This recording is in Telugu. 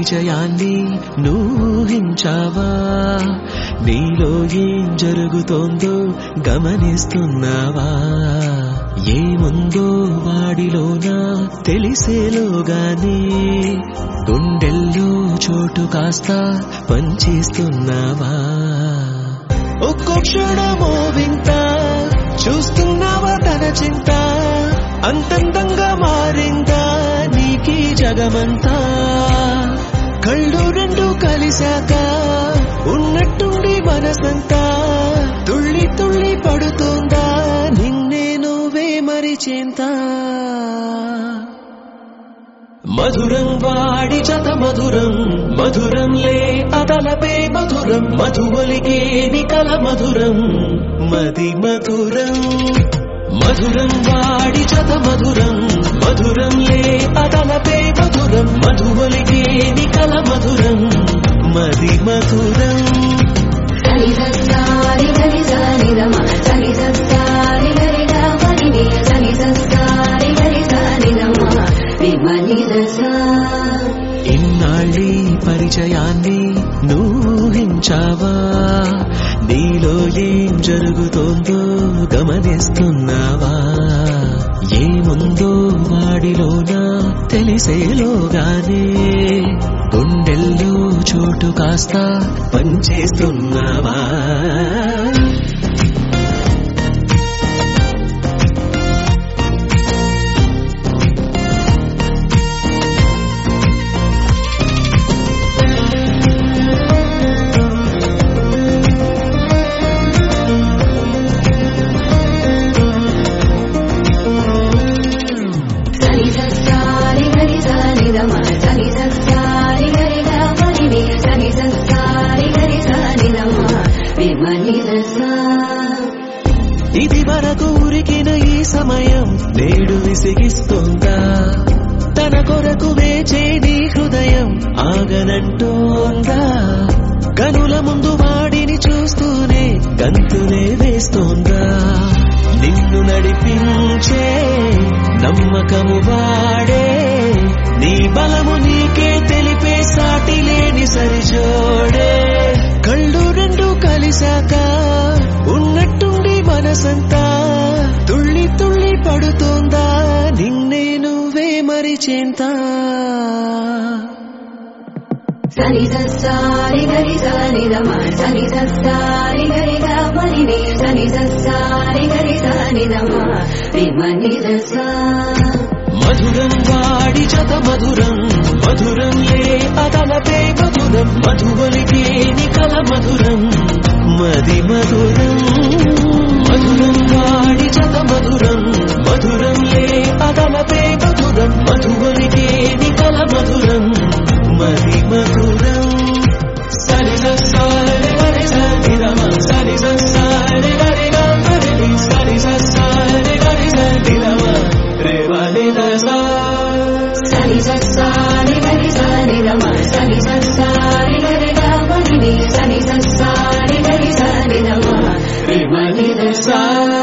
పరిచయాన్ని నూహించావా నీలో ఏం జరుగుతోందో గమనిస్తున్నావా ఏముందో వాడిలోన తెలిసేలోగానే గుండెల్లో చోటు కాస్త పంచేస్తున్నావా ఒక్కో క్షణమో వింత చూస్తున్నావా తన చింత అంతంతంగా మారిందా నీకీ జగమంతా కళ్ళు రెండు కలిశాక ఉన్నట్టుండి మనసంతా తుళ్ళి తుళ్ళి పడుతుందా నిన్నే నువ్వే మరిచేంతా మధురం వాడి జత మధురం మధురం లే అతలపే మధురం మధువలికే నికల మధురం మది మధురం మధురం వాడి జత మధురం మధురం లే అతలపే మధురం మధువలికే నికల మధురం మది మధురం సని సస్తారి గరి సని రమ సని సస్తారి గరి గమని ని సని సస్తారి గరి సని రమ విమని రస ఇన్నాళ్ళీ పరిచయాన్ని నూహించావా నీలో ఏం జరుగుతోందో గమనిస్తున్నావా ఏముందో వాడిలోన తెలిసేలోగానే గుండెల్లో చోటు కాస్త పంచేస్తున్నావా సని సస్తారి గరి సని రమ సని సస్తారి గరి గమని ని సని సస్తారి గరి సని రమ విమని రస ఇది వరకు ఉరికిన ఈ సమయం నేడు విసిగిస్తోందా తన కొరకు వేచే నీ హృదయం ఆగనంటోందా కనుల ముందు వాడిని చూస్తూనే గంతునే వేస్తోందా నిన్ను నడిపించే నమ్మకము వాడే నీ బలము నీకే తెలిపే సాటి లేని సరిజోడే కళ్ళు రెండు కలిశాక ఉన్నట్టుండి మనసంతా తుళ్ళి తుళ్ళి పడుతోందా నిన్నే నువ్వే మరిచేంతా సని సస్తారి గరి సని రమ సని సస్తారి గరి గమని ని సని సస్తారి గరి సని రమ విమని రస మధురం వాడి జత మధురం మధురం లే అదలపే మధురం మధువలికే నికల మధురం మది మధురం మధురం వాడి జత మధురం మధురం లే అదలపే మధురం మధువలికే నికల మధురం మది మధురం సరి సరి గరి సరి రమ సరి సరి గరి గరి సరి సరి గరి సరి రమ రేవని రసా సని సస్తారి గరి సని రమ సని సస్తారి గరి గమని ని సని సస్తారి గరి సని రమ విమని రస సా